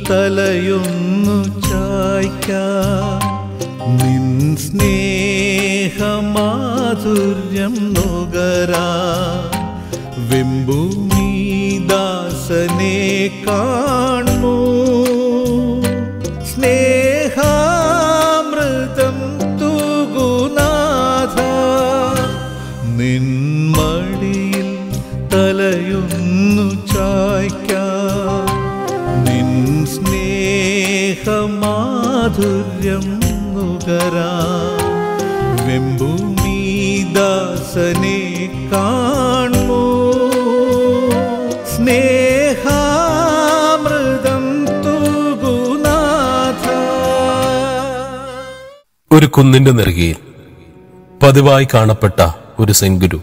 തലയൊന്നു ചായ്ക്കാൻ നിൻ സ്നേഹമാധുര്യം നുകരാ വെമ്പൂമി ദാസനെ കാണൂ സ്നേഹാമൃതം തൂകുനാഥ നിൻമടിയിൽ തലയൊന്നു ചായ്ക്കാൻ നിൻ സ്നേഹമാധുര്യം നുകരാ വെമ്പൂമി ദാസനെ കാണൂ സ്നേഹാമൃതം തൂകുനാഥ ഒരു കുന്നിന്റെ നെറുകയിൽ പതിവായി കാണപ്പെട്ട ഒരു സെങ്കുരു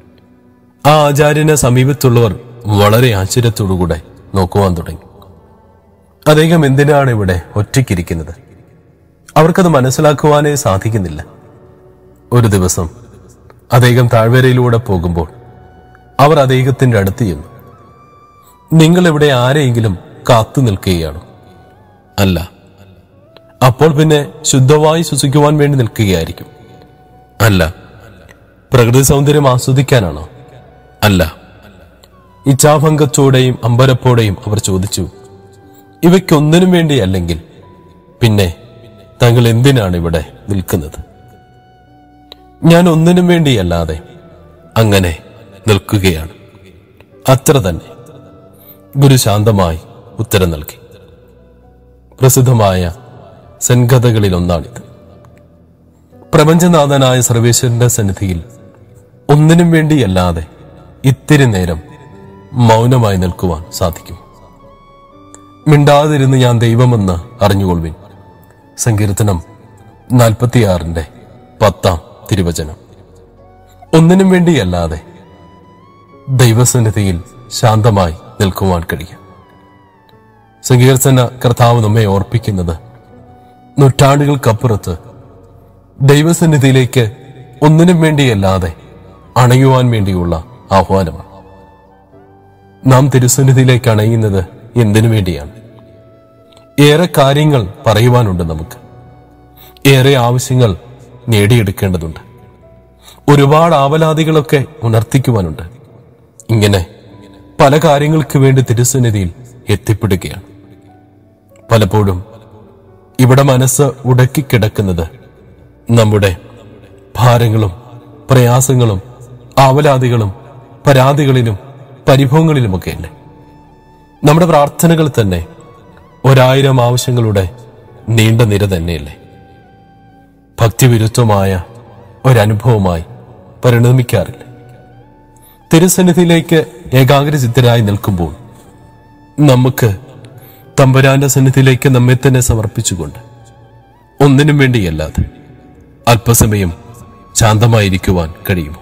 ആ ആചാര്യനെ സമീപത്തുള്ളവർ വളരെ ആശ്ചര്യത്തോടുകൂടെ നോക്കുവാൻ തുടങ്ങി അദ്ദേഹം എന്തിനാണ് ഇവിടെ ഒറ്റയ്ക്കിരിക്കുന്നത് അവർക്കത് മനസ്സിലാക്കുവാനേ സാധിക്കുന്നില്ല ഒരു ദിവസം അദ്ദേഹം താഴ്വരയിലൂടെ പോകുമ്പോൾ അവർ അദ്ദേഹത്തിന്റെ അടുത്ത് ചെന്നു നിങ്ങൾ ഇവിടെ ആരെയെങ്കിലും കാത്തു നിൽക്കുകയാണോ അല്ല അപ്പോൾ പിന്നെ ശുദ്ധവായു ശ്വസിക്കുവാൻ വേണ്ടി നിൽക്കുകയായിരിക്കും അല്ല പ്രകൃതി സൗന്ദര്യം ആസ്വദിക്കാനാണോ അല്ല ഇച്ഛാഭംഗത്തോടെയും അമ്പരപ്പോടെയും അവർ ചോദിച്ചു ഇവയ്ക്കൊന്നിനും വേണ്ടി അല്ലെങ്കിൽ പിന്നെ താങ്കൾ എന്തിനാണ് ഇവിടെ നിൽക്കുന്നത് ഞാൻ ഒന്നിനും വേണ്ടിയല്ലാതെ അങ്ങനെ നിൽക്കുകയാണ് അത്ര തന്നെ ഗുരു ശാന്തമായി ഉത്തരം നൽകി പ്രസിദ്ധമായ സെൻകഥകളിൽ ഒന്നാണിത് പ്രപഞ്ചനാഥനായ സർവേശ്വരന്റെ സന്നിധിയിൽ ഒന്നിനും വേണ്ടിയല്ലാതെ ഇത്തിരി നേരം മൗനമായി നിൽക്കുവാൻ സാധിക്കും മിണ്ടാതിരുന്ന് ഞാൻ ദൈവമെന്ന് അറിഞ്ഞുകൊള്ളുവിൻ സങ്കീർത്തനം നാൽപ്പത്തിയാറിന്റെ പത്താം തിരുവചനം ഒന്നിനും വേണ്ടിയല്ലാതെ ദൈവസന്നിധിയിൽ ശാന്തമായി നിൽക്കുവാൻ കഴിയും സങ്കീർത്തന കർത്താവ് നമ്മെ ഓർപ്പിക്കുന്നത് നൂറ്റാണ്ടുകൾക്കപ്പുറത്ത് ദൈവസന്നിധിയിലേക്ക് ഒന്നിനും വേണ്ടിയല്ലാതെ അണയുവാൻ വേണ്ടിയുള്ള ആഹ്വാനമാണ് നാം തിരുസന്നിധിയിലേക്ക് അണയുന്നത് എന്തിനു വേണ്ടിയാണ് ഏറെ കാര്യങ്ങൾ പറയുവാനുണ്ട് നമുക്ക് ഏറെ ആവശ്യങ്ങൾ നേടിയെടുക്കേണ്ടതുണ്ട് ഒരുപാട് ആവലാതികളൊക്കെ ഉണർത്തിക്കുവാനുണ്ട് ഇങ്ങനെ പല കാര്യങ്ങൾക്ക് വേണ്ടി തിരുസന്നിധിയിൽ എത്തിപ്പെടുകയാണ് പലപ്പോഴും ഇവിടെ മനസ്സ് ഉടക്കിക്കിടക്കുന്നത് നമ്മുടെ ഭാരങ്ങളും പ്രയാസങ്ങളും ആവലാതികളും പരാതികളിലും പരിഭവങ്ങളിലുമൊക്കെയല്ലേ നമ്മുടെ പ്രാർത്ഥനകൾ തന്നെ ഒരായിരം ആവശ്യങ്ങളുടെ നീണ്ട നിര തന്നെയല്ലേ ഭക്തിവിരുദ്ധമായ ഒരനുഭവമായി പരിണമിക്കാറില്ല തിരുസന്നിധിയിലേക്ക് ഏകാഗ്രചിത്തരായി നിൽക്കുമ്പോൾ നമുക്ക് തമ്പുരാന്റെ സന്നിധിയിലേക്ക് നമ്മെ തന്നെ സമർപ്പിച്ചുകൊണ്ട് ഒന്നിനും വേണ്ടിയല്ലാതെ അല്പസമയം ശാന്തമായിരിക്കുവാൻ കഴിയുമോ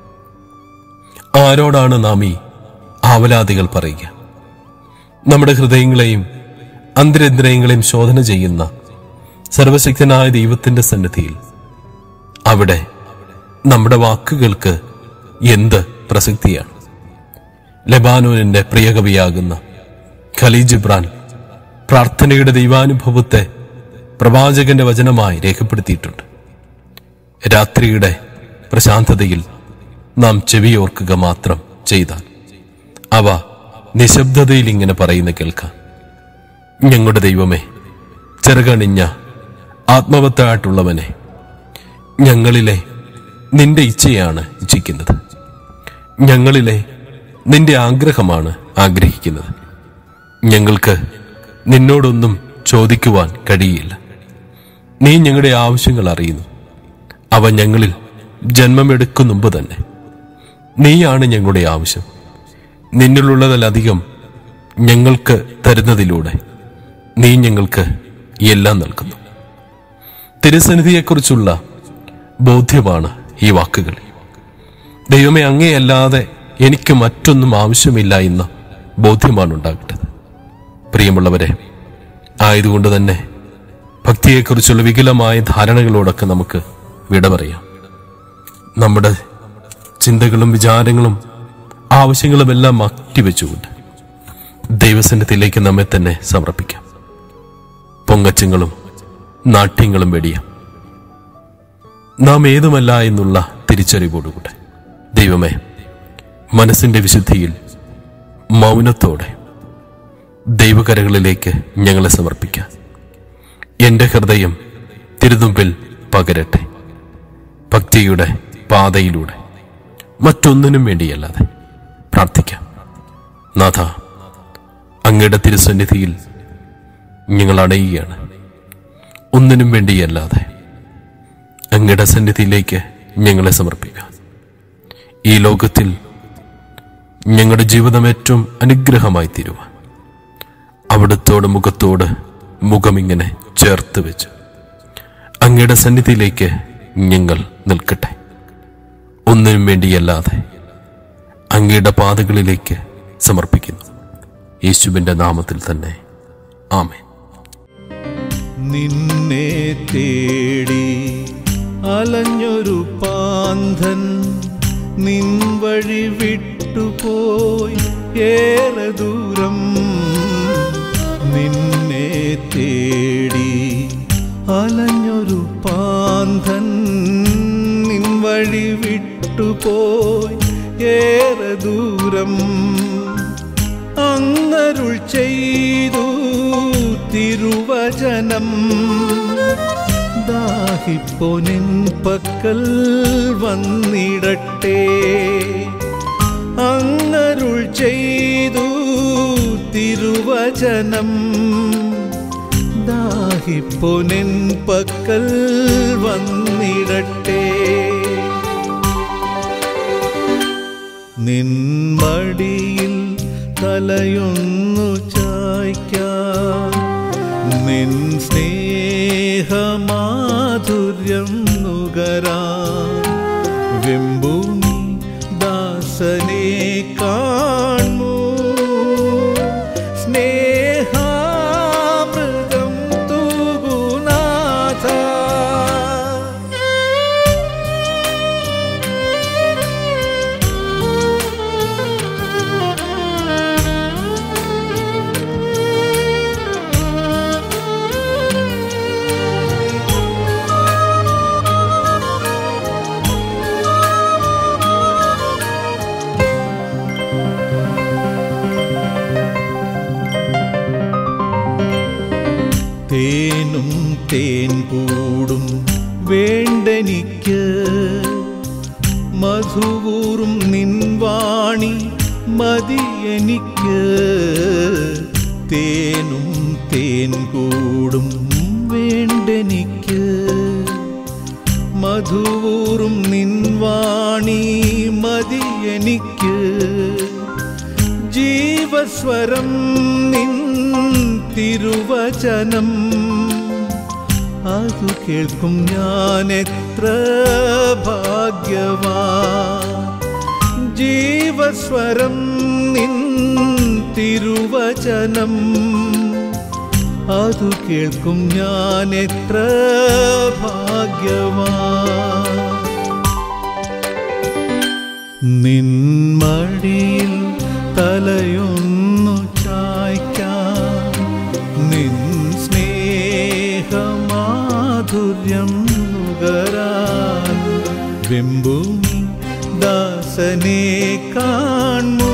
ആരോടാണ് നാം ഈ ആവലാതികൾ പറയുക നമ്മുടെ ഹൃദയങ്ങളെയും അന്തരേന്ദ്രിയങ്ങളെയും ശോധന ചെയ്യുന്ന സർവശക്തനായ ദൈവത്തിന്റെ സന്നിധിയിൽ അവിടെ നമ്മുടെ വാക്കുകൾക്ക് എന്ത് പ്രസക്തിയാണ് ലെബാനോനിന്റെ പ്രിയകവിയാകുന്ന ഖലീ ജിബ്രാൻ പ്രാർത്ഥനയുടെ ദൈവാനുഭവത്തെ പ്രവാചകന്റെ വചനമായി രേഖപ്പെടുത്തിയിട്ടുണ്ട് രാത്രിയുടെ പ്രശാന്തതയിൽ നാം ചെവിയോർക്കുക മാത്രം ചെയ്താൽ അവ നിശബ്ദതയിൽ ഇങ്ങനെ പറയുന്ന കേൾക്കാം ഞങ്ങളുടെ ദൈവമേ ചെറുകണിഞ്ഞ ആത്മവത്തായിട്ടുള്ളവനെ ഞങ്ങളിലെ നിന്റെ ഇച്ഛയാണ് ഇച്ഛിക്കുന്നത് ഞങ്ങളിലെ നിന്റെ ആഗ്രഹമാണ് ആഗ്രഹിക്കുന്നത് ഞങ്ങൾക്ക് നിന്നോടൊന്നും ചോദിക്കുവാൻ കഴിയില്ല നീ ഞങ്ങളുടെ ആവശ്യങ്ങൾ അറിയുന്നു അവ ഞങ്ങളിൽ ജന്മമെടുക്കും മുമ്പ് തന്നെ നീയാണ് ഞങ്ങളുടെ ആവശ്യം നിന്നിലുള്ളതിലധികം ഞങ്ങൾക്ക് തരുന്നതിലൂടെ നീ ഞങ്ങൾക്ക് എല്ലാം നൽകുന്നു തിരുസന്നിധിയെക്കുറിച്ചുള്ള ബോധ്യമാണ് ഈ വാക്കുകൾ ദൈവമേ അങ്ങേയല്ലാതെ എനിക്ക് മറ്റൊന്നും ആവശ്യമില്ല എന്ന ബോധ്യമാണ് ഉണ്ടാകേണ്ടത് പ്രിയമുള്ളവരെ ആയതുകൊണ്ട് തന്നെ ഭക്തിയെക്കുറിച്ചുള്ള വികലമായ ധാരണകളോടൊക്കെ നമുക്ക് വിട പറയാം നമ്മുടെ ചിന്തകളും വിചാരങ്ങളും ആവശ്യങ്ങളുമെല്ലാം മാറ്റിവെച്ചുകൊണ്ട് ദൈവസന്നിധിയിലേക്ക് നമ്മെ തന്നെ സമർപ്പിക്കാം പൊങ്ങച്ചങ്ങളും നാട്യങ്ങളും വെടിയാം നാം ഏതുമല്ല എന്നുള്ള തിരിച്ചറിവോടുകൂടെ ദൈവമേ മനസ്സിന്റെ വിശുദ്ധിയിൽ മൗനത്തോടെ ദൈവകരകളിലേക്ക് ഞങ്ങളെ സമർപ്പിക്കാം എന്റെ ഹൃദയം തിരുതുമ്പിൽ പകരട്ടെ ഭക്തിയുടെ പാതയിലൂടെ മറ്റൊന്നിനും വേണ്ടിയല്ലാതെ പ്രാർത്ഥിക്കാം നാഥ അങ്ങയുടെ തിരുസന്നിധിയിൽ ഞങ്ങൾ അണയുകയാണ് ഒന്നിനും വേണ്ടിയല്ലാതെ അങ്ങയുടെ സന്നിധിയിലേക്ക് ഞങ്ങളെ സമർപ്പിക്കാം ഈ ലോകത്തിൽ ഞങ്ങളുടെ ജീവിതം ഏറ്റവും അനുഗ്രഹമായി തീരുവാൻ അവിടുത്തോട് മുഖത്തോട് മുഖമിങ്ങനെ ചേർത്ത് വെച്ച് അങ്ങയുടെ സന്നിധിയിലേക്ക് ഞങ്ങൾ നിൽക്കട്ടെ ഒന്നിനും വേണ്ടിയല്ലാതെ അങ്ങയുടെ പാതകളിലേക്ക് സമർപ്പിക്കുന്നു യേശുവിന്റെ നാമത്തിൽ തന്നെ ആമേൻ നിന്നെ തേടി അലഞ്ഞൊരു പാന്തൻ നിൻ വഴി വിട്ടുപോയി ഏറെ ദൂരം നിന്നെ തേടി അലഞ്ഞൊരു പാന്തൻ നിൻ വഴി വിട്ടുപോയി ഏറെ ദൂരം അങ്ങരുൾ ചെയ്തു തിരുവചനം ദാഹിപ്പോനിൻ പക്കൽ വന്നിടട്ടെ അങ്ങരുൾ ചെയ്തു തിരുവചനം ദാഹിപ്പോനിൻ പക്കൽ വന്നിടട്ടെ നിൻമടിയിൽ തലയൊന്നു ചായ്ക്കാൻ നിൻ സ്നേഹമാധുര്യം നുകരാൻ വെമ്പൂമി ദാസനെ കാണൂ സ്നേഹാമൃതം തൂകുനാഥ തേനും തേൻ കൂടും വേണ്ടെനിക്ക് മധുവൂറും നിൻവാണി മതി എനിക്ക് തേനും തേൻ കൂടും വേണ്ടെനിക്ക് മധുവൂറും നിൻവാണി മതി എനിക്ക് ജീവസ്വരം നിൻ തിരുവചനം അതു കേൾക്കും ഞാൻ എത്ര ഭാഗ്യവാ ജീവസ്വരം നിൻ തിരുവചനം അതു കേൾക്കും ഞാൻ എത്ര ഭാഗ്യവാ നിൻമടിയിൽ തലയൊന്നു ചായ്ക്കാൻ നിൻ സ്നേഹമാധുര്യം നുകരാൻ വെമ്പുമി ദാസനെ കാൺമു